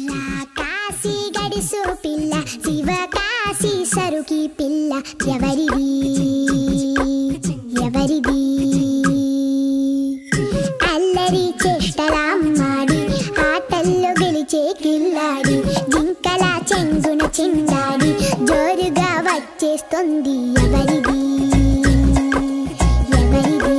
కాశీ గడిసు పిల్ల శివ కాశీ సరుకి పిల్ల ఎవరిది ఎవరిది అల్లరి చేష్టలామ్మాడి ఆటల్లో గెలిచే కిల్లాడి జింకల చెంగున చిందాడి జోరుగా వచ్చేస్తుంది ఎవరిది ఎవరిది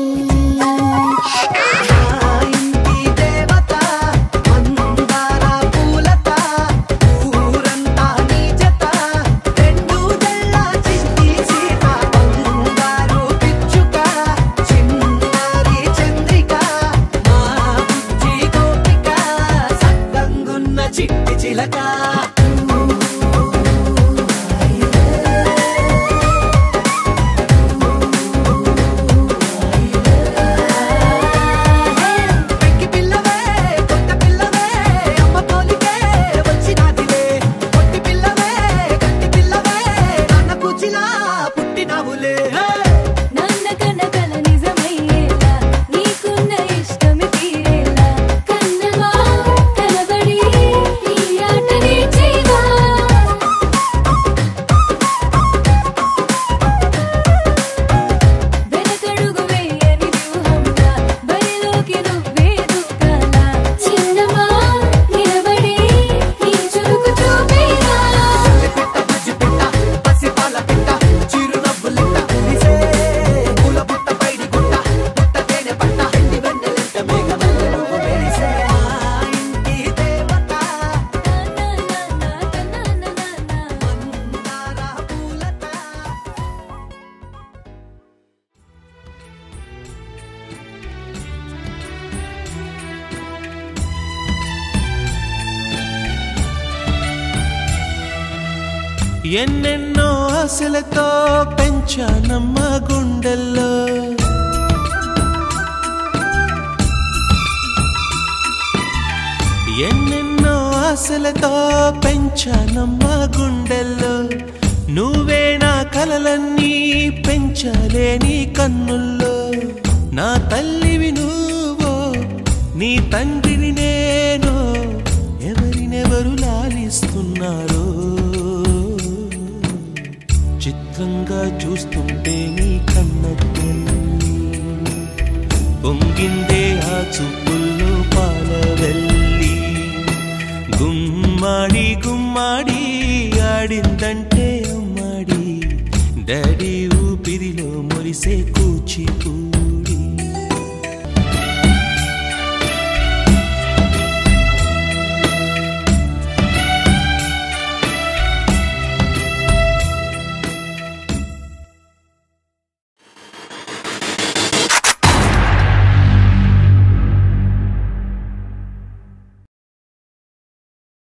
ఇంటి దేవత మందార పూలత ఊరంతా నీ జత రెండు జల్ల చింటి సీత బంగారు పిచ్చుక చిన్నారి చంద్రిక మా బుజ్జి గోపిక సక్కంగున్న చిట్టి చిలక పెంకి పిల్లవే కొత్త పిల్లవే అమ్మ పోలికే వచ్చినాదిలే కొట్టి పిల్లవే గట్టి పిల్లవే నాన్న కూచిలా పుట్టినావులే నాన్న కన్న కల నిజమయ్యేలా నీకున్న ఇష్టమి తీరేలా కన్నవా కనబడి ఈ ఆట నేర్చేవా వెనకడుగు వేయని వ్యూహంగా బరిలోకి నువ్వే దూకాలా చిన్నమా నిలబడి ఈ చురుకు చూపేలా పిట్ట బుజ్జి పిట్ట పసి పాల పిట్ట చిరు నవ్వులిట్ట కురిసే పూల పుట్ట పైడి గుట్ట పుట్ట తేనె పట్ట ఎండి వెన్నెలెంట మేఘమల్లె నువ్వు మెరిసే మా ఇంటి దేవత మందార పూలత ఎన్నెన్నో ఆశలతో పెంచానమ్మ గుండెల్లో ఎన్నెన్నో ఆశలతో పెంచానమ్మ గుండెల్లో నువ్వే నా కలలన్నీ పెంచాలే నీ కన్నుల్లో నా తల్లివి నువ్వో నీ తండ్రిని నేను ఎవరినెవరు లాలిస్తున్నారో చిత్రంగా చూస్తుంటే నీ కన్నట్టు పొంగిందే ఆ చూపుల్లో పాల వెళ్ళి గుమ్మాడి గుమ్మాడి ఆడిందంటే అమ్మాడి డాడీ ఊపిరిలో మురిసే కూచిపూ